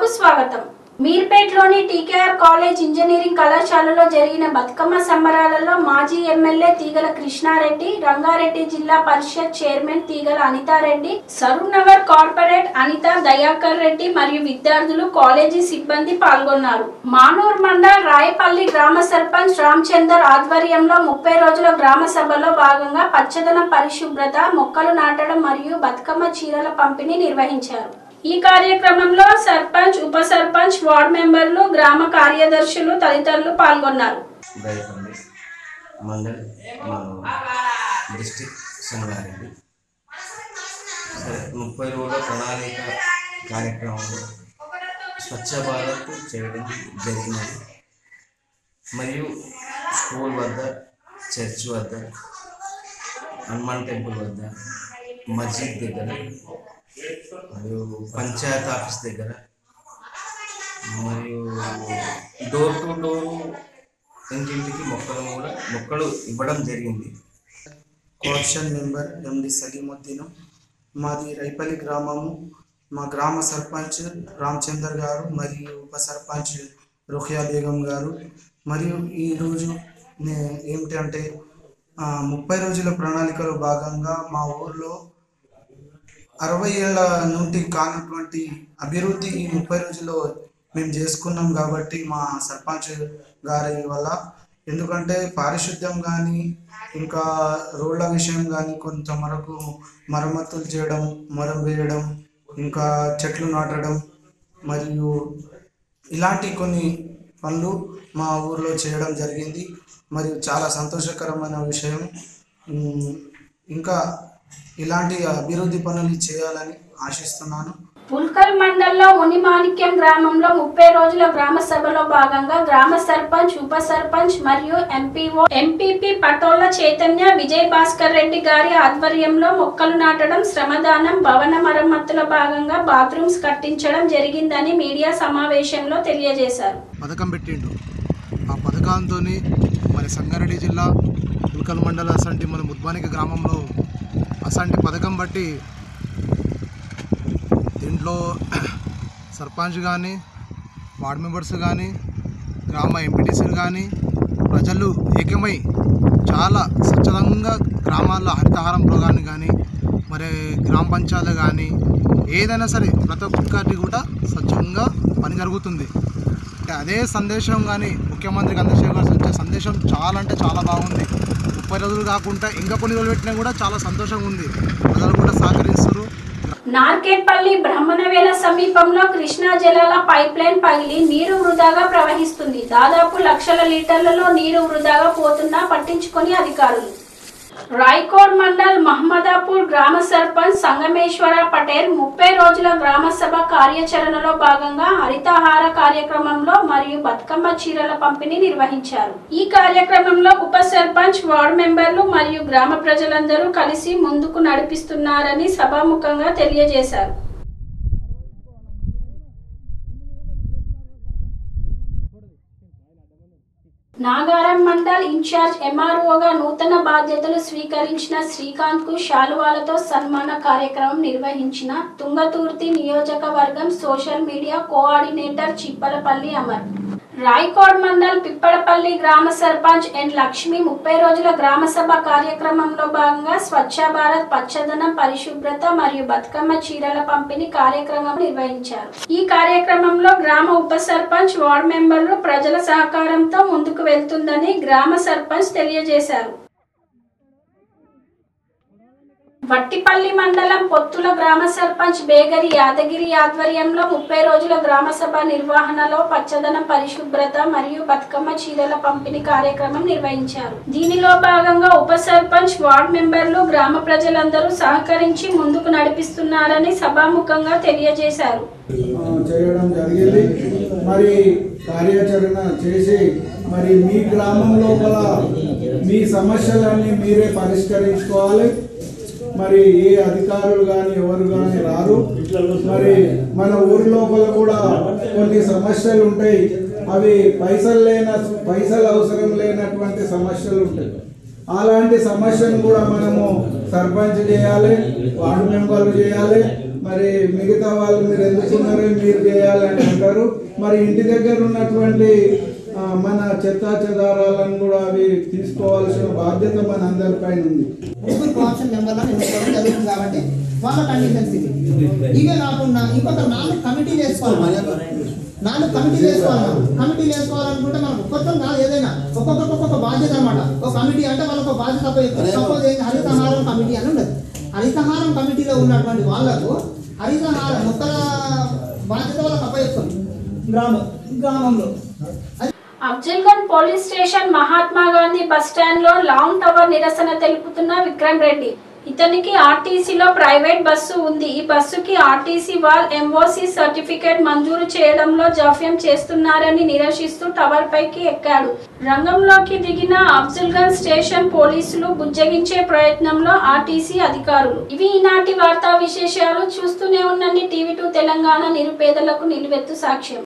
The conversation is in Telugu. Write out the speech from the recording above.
వార్తలకు స్వాగతం మీర్పేట్లోని టీకేఆర్ కాలేజ్ ఇంజనీరింగ్ కళాశాలలో జరిగిన బతుకమ్మ సంబరాలలో మాజీ ఎమ్మెల్యే తీగల కృష్ణారెడ్డి రంగారెడ్డి జిల్లా పరిషత్ చైర్మన్ తీగల అనితారెడ్డి సరూర్ నగర్ కార్పొరేట్ అనిత దయాకర్ రెడ్డి మరియు విద్యార్థులు కాలేజీ సిబ్బంది పాల్గొన్నారు మానూర్ మండల్ రాయపల్లి గ్రామ సర్పంచ్ రామచందర్ ఆధ్వర్యంలో ముప్పై రోజుల గ్రామ సభలో భాగంగా పచ్చదనం పరిశుభ్రత మొక్కలు నాటడం మరియు బతుకమ్మ చీరల పంపిణీ నిర్వహించారు ఈ కార్యక్రమంలో సర్పంచ్ ఉప సర్పంచ్ వార్డు మెంబర్లు గ్రామ కార్యదర్శులు తదితరులు పాల్గొన్నారు దయపల్లి మండల్ డిస్టిక్ సంగారెడ్డి సరే ముప్పై రోజుల ప్రణాళిక కార్యక్రమంలో స్వచ్ఛ భారత్ చేయడం జరిగినది మరియు స్కూల్ వద్ద చర్చ్ వద్ద హనుమాన్ టెంపుల్ వద్ద మస్జిద్ దగ్గర మరియు పంచాయత్ ఆఫీస్ దగ్గర మరియు డోర్ టు డోర్ ఇంటింటికి మొక్కలు కూడా మొక్కలు ఇవ్వడం జరిగింది కోఆప్షన్ మెంబర్ ఎండి సలీముద్దీన్ మాది రైపల్లి గ్రామము మా గ్రామ సర్పంచ్ రామచందర్ గారు మరియు ఉప సర్పంచ్ రుఖియా బేగం గారు మరియు ఈరోజు నే- ఏమిటంటే ఆ, ముప్పై రోజుల ప్రణాళికలో భాగంగా మా ఊర్లో అరవై ఏళ్ళ నుండి కానటువంటి అభివృద్ధి ఈ ముప్పై రోజుల్లో మేము చేసుకున్నాం కాబట్టి మా సర్పంచ్ గారి వల్ల ఎందుకంటే పారిశుద్ధ్యం కానీ ఇంకా రోడ్ల విషయం కానీ కొంత వరకు మరమ్మతులు చేయడం మరం వేయడం ఇంకా చెట్లు నాటడం మరియు ఇలాంటి కొన్ని పనులు మా ఊర్లో చేయడం జరిగింది మరియు చాలా సంతోషకరమైన విషయం ఉమ్, ఇంకా ఇలాంటి అభివృద్ధి పనులు చేయాలని ఆశిస్తున్నాను పుల్కల్ మండల్లో మునిమాణిక్యం గ్రామంలో ముప్పై రోజుల గ్రామ సభలో భాగంగా గ్రామ సర్పంచ్ ఉప సర్పంచ్ మరియు ఎంపీఓ ఎంపీపీ పటోళ్ల చైతన్య విజయ్ భాస్కర్ రెడ్డి గారి ఆధ్వర్యంలో మొక్కలు నాటడం శ్రమదానం భవన మరమ్మతుల భాగంగా బాత్రూమ్స్ కట్టించడం జరిగిందని మీడియా సమావేశంలో తెలియజేశారు పథకం పెట్టిండు ఆ పథకంతో మరి సంగారెడ్డి జిల్లా ఉల్కల్ మండల అసంటి మన ముద్బానిక గ్రామంలో అసంటి పథకం బట్టి దీంట్లో సర్పంచ్ కానీ వార్డ్ మెంబర్స్ కానీ గ్రామ ఎంపీటీసీలు కానీ ప్రజలు ఏకమై చాలా స్వచ్ఛందంగా గ్రామాల్లో హరితహారం ప్రోగ్రాన్ని కానీ మరి గ్రామ పంచాయతీలు కానీ ఏదైనా సరే ప్రతి ఒక్కటి కూడా స్వచ్ఛంగా పని జరుగుతుంది అంటే అదే సందేశం కానీ ముఖ్యమంత్రికి అందజేయవలసి వచ్చే సందేశం చాలా అంటే చాలా బాగుంది ముప్పై రోజులు కాకుండా ఇంకా కొన్ని రోజులు పెట్టినా కూడా చాలా సంతోషంగా ఉంది ప్రజలు కూడా సహకరిస్తారు నార్కేట్పల్లి బ్రహ్మణవేల సమీపంలో కృష్ణా జలాల పైప్ లైన్ పగిలి నీరు వృధాగా ప్రవహిస్తుంది దాదాపు లక్షల లీటర్లలో నీరు వృధాగా పోతున్నా పట్టించుకొని అధికారులు రాయ్కోడ్ మండల్ మహమ్మదాపూర్ గ్రామ సర్పంచ్ సంగమేశ్వర పటేల్ ముప్పై రోజుల గ్రామ సభ కార్యాచరణలో భాగంగా హరితహార కార్యక్రమంలో మరియు బతుకమ్మ చీరల పంపిణీ నిర్వహించారు ఈ కార్యక్రమంలో ఉప సర్పంచ్ వార్డు మెంబర్లు మరియు గ్రామ ప్రజలందరూ కలిసి ముందుకు నడిపిస్తున్నారని సభాముఖంగా తెలియజేశారు నాగారం మండల్ ఇన్ఛార్జ్ ఎంఆర్ఓగా నూతన బాధ్యతలు స్వీకరించిన శ్రీకాంత్ కు శాలువాలతో సన్మాన కార్యక్రమం నిర్వహించిన తుంగతుర్తి నియోజకవర్గం social media coordinator Chippalapalli Amar Raikode mandal Pippadapalli గ్రామ సర్పంచ్ ఎన్ లక్ష్మి ముప్పై రోజుల గ్రామ సభ కార్యక్రమంలో భాగంగా స్వచ్ఛ భారత్ పచ్చదనం పరిశుభ్రత మరియు బతుకమ్మ చీరల పంపిణీ కార్యక్రమం నిర్వహించారు ఈ కార్యక్రమంలో గ్రామ ఉప సర్పంచ్ వార్డు మెంబర్లు ప్రజల సహకారంతో ముందుకు వెళ్తుందని గ్రామ సర్పంచ్ తెలియజేశారు వట్టిపల్లి మండలం పొత్తుల గ్రామ సర్పంచ్ బేగరి యాదగిరి ఆధ్వర్యంలో ముప్పై రోజుల గ్రామ సభ నిర్వహణలో పచ్చదనం పరిశుభ్రత మరియు బతుకమ్మ చీరల పంపిణీ కార్యక్రమం నిర్వహించారు దీనిలో భాగంగా ఉప సర్పంచ్ వార్డు మెంబర్లు గ్రామ ప్రజలందరూ సహకరించి ముందుకు నడిపిస్తున్నారని సభాముఖంగా తెలియజేశారు ఆ, చేయడం జరిగింది మరి కార్యాచరణ చేసి మరి మీ గ్రామం లోపల మీ సమస్యలన్నీ మీరే పరిష్కరించుకోవాలి మరి ఏ అధికారులు కానీ ఎవరు కానీ రారు మరి మన ఊరి లోపల కూడా కొన్ని సమస్యలు ఉంటాయి అవి పైసలు లేన పైసలు అవసరం లేనటువంటి సమస్యలు ఉంటాయి అలాంటి సమస్యను కూడా మనము సర్పంచ్ చేయాలి వార్డు మెంబర్లు చేయాలి మరి మిగతా వాళ్ళు మీరు ఎందుకున్నారో మీరు చేయాలని అంటారు మరి ఇంటి దగ్గర ఉన్నటువంటి ఆ, మన చెత్తా చెదారాలను కూడా అవి తీసుకోవాల్సిన బాధ్యత మన అందరిపైన ఉంది ముగ్గురు కోఆప్షన్ మెంబర్లను ఎన్నుకోవడం జరుగుతుంది కాబట్టి వాళ్ళ కండిషన్స్ ఇవి ఇవే కాకుండా ఇంకొక నాలుగు కమిటీలు వేసుకోవాలి మనం. నాలుగు కమిటీలు వేసుకోవాలి మనం. కమిటీలు వేసుకోవాలనుకుంటే మనం ఒక్కొక్కరు కాదు ఏదైనా ఒక్కొక్కరికి ఒక్కొక్క బాధ్యత అనమాట ఒక కమిటీ అంటే వాళ్ళకు ఒక బాధ్యత సపోజ్ ఏంటి హరితహారం కమిటీ అని ఉండదు హరితహారం కమిటీలో ఉన్నటువంటి వాళ్ళకు హరితహార మొక్కల బాధ్యత వాళ్ళకి అప్పచెప్తాం గ్రామం గ్రామంలో అది Afzalgunj police station Mahatma Gandhi bus stand లో లాంగ్ టవర్ నిరసన తెలుపుతున్న విక్రమ్ రెడ్డి ఇతనికి ఆర్టీసీలో ప్రైవేట్ బస్సు ఉంది ఈ బస్సుకి ఆర్టీసీ వాల్ ఎంఓసి సర్టిఫికేట్ మంజూరు చేయడంలో జాప్యం చేస్తున్నారని నిరసిస్తూ టవర్ పైకి ఎక్కాడు రంగంలోకి దిగిన అఫ్జల్గంజ్ స్టేషన్ పోలీసులు బుజ్జగించే ప్రయత్నంలో ఆర్టీసీ అధికారులు ఇవి ఈనాటి వార్తా విశేషాలు చూస్తూనే ఉండండి టీవీ టూ తెలంగాణ నిరుపేదలకు నిలువెత్తు సాక్ష్యం